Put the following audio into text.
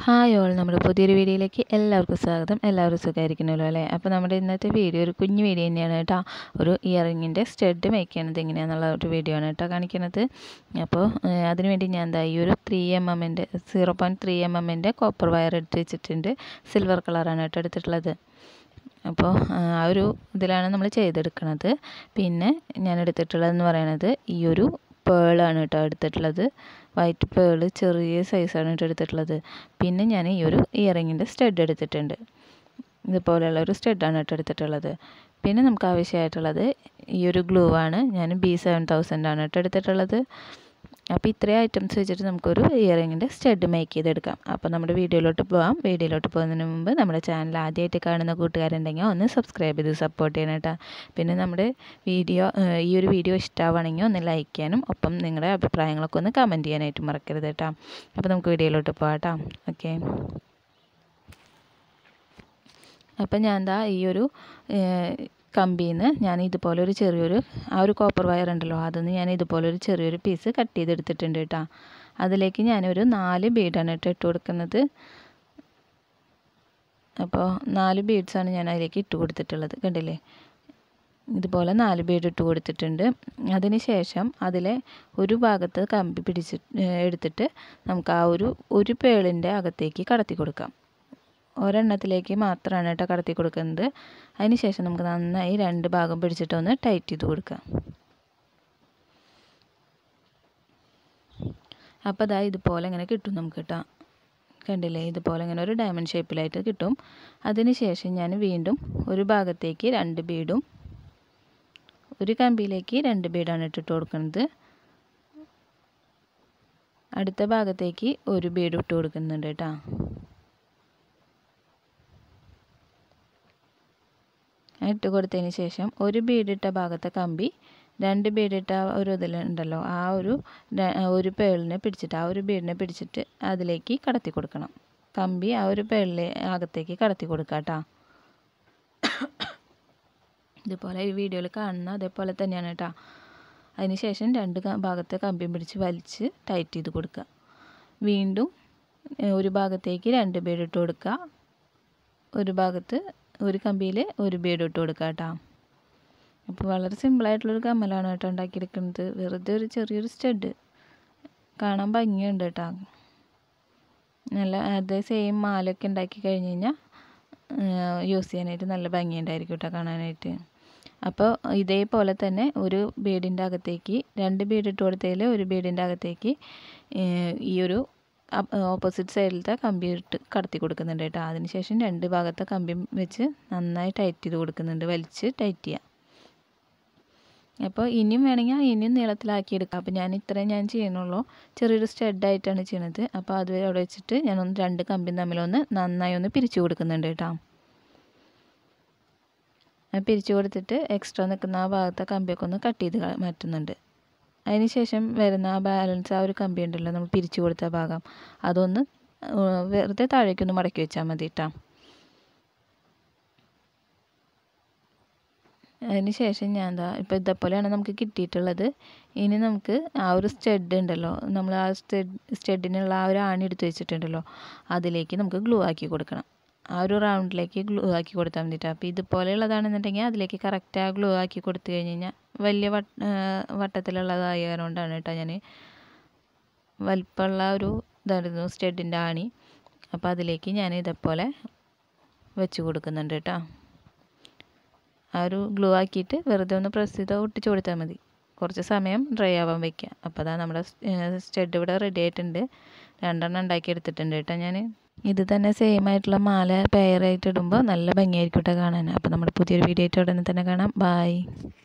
hi all നമ്മുടെ പുതിയൊരു വീഡിയോയിലേക്ക് എല്ലാവർക്കും സ്വാഗതം എല്ലാവരും സുഖമായിരിക്കണമല്ലോ അല്ലേ അപ്പോൾ നമ്മുടെ ഇന്നത്തെ വീഡിയോ ഒരു കുഞ്ഞു വീഡിയോ തന്നെയാണ് കേട്ടോ ഒരു ഇയറിങ്ങിൻ്റെ സ്റ്റഡ് മേക്ക് ചെയ്യണത് എങ്ങനെയാണെന്നുള്ള ഒരു വീഡിയോ ആണ് കേട്ടോ കാണിക്കുന്നത് അപ്പോൾ ഏഹ്, അതിനുവേണ്ടി ഞാൻ എന്താ ഈ ഒരു ത്രീ എം എമ്മിൻ്റെ സീറോ പോയിൻറ്റ് ത്രീ എം എമ്മിൻ്റെ കോപ്പർ വയർ എടുത്ത് വെച്ചിട്ടുണ്ട് സിൽവർ കളറാണ് കേട്ടോ എടുത്തിട്ടുള്ളത് അപ്പോൾ ആ ഒരു ഇതിലാണ് നമ്മൾ ചെയ്തെടുക്കുന്നത് പിന്നെ ഞാൻ എടുത്തിട്ടുള്ളതെന്ന് പറയണത് ഈ ഒരു പേളാണ് കേട്ടോ എടുത്തിട്ടുള്ളത് വൈറ്റ് പേള് ചെറിയ സൈസാണ് കേട്ടോ എടുത്തിട്ടുള്ളത് പിന്നെ ഞാൻ ഈ ഒരു ഇയറിങ്ങിൻ്റെ സ്റ്റഡ് എടുത്തിട്ടുണ്ട് ഇതുപോലെയുള്ള ഒരു സ്റ്റഡാണ് കേട്ടോ എടുത്തിട്ടുള്ളത് പിന്നെ നമുക്ക് ആവശ്യമായിട്ടുള്ളത് ഈ ഒരു ഗ്ലൂ ആണ് ഞാൻ ബി സെവൻ തൗസൻഡ് ആണ് കേട്ടോ എടുത്തിട്ടുള്ളത് അപ്പോൾ ഇത്രയും ഐറ്റംസ് വെച്ചിട്ട് നമുക്കൊരു ഇയറിങ്ങിൻ്റെ സ്റ്റഡ് മേക്ക് ചെയ്തെടുക്കാം അപ്പോൾ നമ്മുടെ വീഡിയോയിലോട്ട് പോകാം വീഡിയോയിലോട്ട് പോകുന്നതിന് മുമ്പ് നമ്മുടെ ചാനൽ ആദ്യമായിട്ട് കാണുന്ന കൂട്ടുകാരുണ്ടെങ്കിൽ ഒന്ന് സബ്സ്ക്രൈബ് ചെയ്ത് സപ്പോർട്ട് ചെയ്യണം കേട്ടോ പിന്നെ നമ്മുടെ വീഡിയോ ഏഹ്, ഈ ഒരു വീഡിയോ ഇഷ്ടമാണെങ്കിൽ ഒന്ന് ലൈക്ക് ചെയ്യാനും ഒപ്പം നിങ്ങളുടെ അഭിപ്രായങ്ങളൊക്കെ ഒന്ന് കമൻറ്റ് ചെയ്യാനായിട്ട് മറക്കരുത് കേട്ടോ അപ്പോൾ നമുക്ക് വീഡിയോയിലോട്ട് പോകാം കേട്ടോ ഓക്കെ അപ്പം ഞാൻ എന്താ ഈ ഒരു കമ്പിയിൽ നിന്ന് ഞാൻ ഇതുപോലെ ഒരു ചെറിയൊരു ആ ഒരു കോപ്പർ വയർ ഉണ്ടല്ലോ അതിൽ ഞാൻ ഇതുപോലെ ഒരു ചെറിയൊരു പീസ് കട്ട് ചെയ്തെടുത്തിട്ടുണ്ട് കേട്ടോ അതിലേക്ക് ഞാനൊരു നാല് ബീഡാണ് കേട്ടോ ഇട്ട് കൊടുക്കുന്നത് അപ്പോൾ നാല് ബീഡ്സാണ് ഞാൻ അതിലേക്ക് ഇട്ട് കൊടുത്തിട്ടുള്ളത് കണ്ടില്ലേ ഇതുപോലെ നാല് ബീഡ് ഇട്ട് കൊടുത്തിട്ടുണ്ട് അതിന് ശേഷം അതിലെ ഒരു ഭാഗത്ത് കമ്പി പിടിച്ച് ഏഹ് എടുത്തിട്ട് നമുക്ക് ആ ഒരു ഒരു പേളിൻ്റെ അകത്തേക്ക് കടത്തി കൊടുക്കാം ഒരെണ്ണത്തിലേക്ക് മാത്രമാണ് കേട്ടോ കടത്തി കൊടുക്കുന്നത് അതിന് ശേഷം നമുക്ക് നന്നായി രണ്ട് ഭാഗം പിടിച്ചിട്ട് ഒന്ന് ടൈറ്റ് ചെയ്ത് കൊടുക്കാം അപ്പോൾ അതാ ഇതുപോലെ ഇങ്ങനെ കിട്ടും നമുക്ക് കേട്ടോ കണ്ടില്ലേ ഇതുപോലെ ഇങ്ങനെ ഒരു ഡയമണ്ട് ഷേപ്പിലായിട്ട് കിട്ടും അതിന് ശേഷം ഞാൻ വീണ്ടും ഒരു ഭാഗത്തേക്ക് രണ്ട് ബീഡും ഒരു കമ്പിയിലേക്ക് രണ്ട് ബീഡാണ് ഇട്ടിട്ട് കൊടുക്കുന്നത് അടുത്ത ഭാഗത്തേക്ക് ഒരു ബീഡ് ഇട്ട് കൊടുക്കുന്നുണ്ട് കേട്ടോ ഇട്ട് കൊടുത്തതിന് ശേഷം ഒരു ബീഡിട്ട ഭാഗത്തെ കമ്പി രണ്ട് ബീഡിട്ട ഒരു ഇതിലുണ്ടല്ലോ ആ ഒരു ര- ഒരു പേളിനെ പിടിച്ചിട്ട് ആ ഒരു ബീഡിനെ പിടിച്ചിട്ട് അതിലേക്ക് കടത്തി കൊടുക്കണം കമ്പി ആ ഒരു പേളിലെ അകത്തേക്ക് കടത്തി കൊടുക്കുക കേട്ടോ ഇതുപോലെ ഈ വീഡിയോയിൽ കാണുന്ന അതേപോലെ തന്നെയാണ് കേട്ടോ അതിന് ശേഷം രണ്ട് ക- ഭാഗത്തെ കമ്പിയും പിടിച്ച് വലിച്ച് ടൈറ്റ് ചെയ്ത് കൊടുക്കുക വീണ്ടും ഏ, ഒരു ഭാഗത്തേക്ക് രണ്ട് ബീഡ് ഇട്ട് കൊടുക്കുക ഒരു ഭാഗത്ത് ഒരു കമ്പിയിൽ ഒരു ബീഡ് ഇട്ട് കൊടുക്കുക കേട്ടോ അപ്പോൾ വളരെ സിമ്പിളായിട്ടുള്ളൊരു കമ്മലാണ് കേട്ടോ ഉണ്ടാക്കിയെടുക്കുന്നത് വെറുതെ ഒരു ചെറിയൊരു സ്റ്റഡ് കാണാൻ ഭംഗിയുണ്ട് കേട്ടോ നല്ല അതേ സെയിം മാലയൊക്കെ ഉണ്ടാക്കി കഴിഞ്ഞ് കഴിഞ്ഞാൽ യൂസ് ചെയ്യാനായിട്ട് നല്ല ഭംഗിയുണ്ടായിരിക്കും കേട്ടോ കാണാനായിട്ട് അപ്പോൾ ഇതേപോലെ തന്നെ ഒരു ബീഡിൻ്റെ അകത്തേക്ക് രണ്ട് ബീഡ് ഇട്ട് കൊടുത്തതിൽ ഒരു ബീഡിൻ്റെ അകത്തേക്ക് ഏഹ്, ഈ ഒരു ഓപ്പോസിറ്റ് സൈഡിലത്തെ കമ്പി ഇട്ട് കടത്തി കൊടുക്കുന്നുണ്ട് കേട്ടോ അതിനുശേഷം രണ്ട് ഭാഗത്തെ കമ്പി വെച്ച് നന്നായി ടൈറ്റ് ചെയ്ത് കൊടുക്കുന്നുണ്ട് വലിച്ച് ടൈറ്റ് ചെയ്യുക അപ്പോൾ ഇനിയും വേണമെങ്കിൽ ഇനിയും നീളത്തിലാക്കി എടുക്കാം അപ്പോൾ ഞാൻ ഇത്രയും ഞാൻ ചെയ്യണുള്ളൂ ചെറിയൊരു സ്റ്റഡായിട്ടാണ് ചെയ്യണത് അപ്പോൾ അത് അവിടെ വെച്ചിട്ട് ഞാനൊന്ന് രണ്ട് കമ്പിയും തമ്മിലൊന്ന് നന്നായി ഒന്ന് പിരിച്ചു കൊടുക്കുന്നുണ്ട് കേട്ടോ അത് പിരിച്ചു കൊടുത്തിട്ട് എക്സ്ട്രാ നിൽക്കുന്ന ആ ഭാഗത്തെ കമ്പിയൊക്കെ ഒന്ന് കട്ട് ചെയ്ത് കള- മാറ്റുന്നുണ്ട് അതിന് ശേഷം വരുന്ന ആ ബാലൻസ് ആ ഒരു കമ്പി ഉണ്ടല്ലോ നമ്മൾ പിരിച്ചു കൊടുത്ത ഭാഗം അതൊന്ന് ഏഹ് വെറുതെ താഴേക്കൊന്ന് മടക്കി വെച്ചാൽ മതി കേട്ടോ അതിന് ശേഷം ഞാൻ എന്താ ഇപ്പോൾ ഇതേപോലെയാണ് നമുക്ക് കിട്ടിയിട്ടുള്ളത് ഇനി നമുക്ക് ആ ഒരു സ്റ്റഡ് ഉണ്ടല്ലോ നമ്മൾ ആ സ്റ്റഡ് സ്റ്റഡിനുള്ള ആ ഒരു ആണി എടുത്ത് വെച്ചിട്ടുണ്ടല്ലോ അതിലേക്ക് നമുക്ക് ഗ്ലൂ ആക്കി കൊടുക്കണം ആ ഒരു റൗണ്ടിലേക്ക് ഗ്ലൂ ആക്കി കൊടുത്താൽ മതിട്ടോ അപ്പോൾ ഇതുപോലെയുള്ളതാണെന്നുണ്ടെങ്കിൽ അതിലേക്ക് കറക്റ്റ് ആ ഗ്ലൂ ആക്കി കൊടുത്തു കഴിഞ്ഞ് കഴിഞ്ഞാൽ വലിയ വട്ട വട്ടത്തിലുള്ളതായതുകൊണ്ടാണ് കേട്ടോ ഞാൻ വലിപ്പമുള്ള ഒരു ഇതായിരുന്നു സ്റ്റഡിൻ്റെ ആണി അപ്പോൾ അതിലേക്ക് ഞാൻ ഇതേപോലെ വെച്ച് കൊടുക്കുന്നുണ്ട് കേട്ടോ ആ ഒരു ഗ്ലൂ ആക്കിയിട്ട് വെറുതെ ഒന്ന് പ്രസ് ചെയ്ത് ഒട്ടിച്ച് കൊടുത്താൽ മതി കുറച്ച് സമയം ഡ്രൈ ആവാൻ വെക്കുക അപ്പോൾ അതാ നമ്മുടെ സ്റ്റഡ് ഇവിടെ റെഡി ആയിട്ടുണ്ട് രണ്ടെണ്ണം ഉണ്ടാക്കി എടുത്തിട്ടുണ്ട് കേട്ടോ ഞാൻ ഇത് തന്നെ സെയിം ആയിട്ടുള്ള മാല പെയറായിട്ട് ഇടുമ്പോൾ നല്ല ഭംഗിയായിരിക്കും കേട്ടോ കാണാൻ അപ്പോൾ നമ്മുടെ പുതിയൊരു വീഡിയോ ആയിട്ട് ഉടനെ തന്നെ കാണാം ബായ്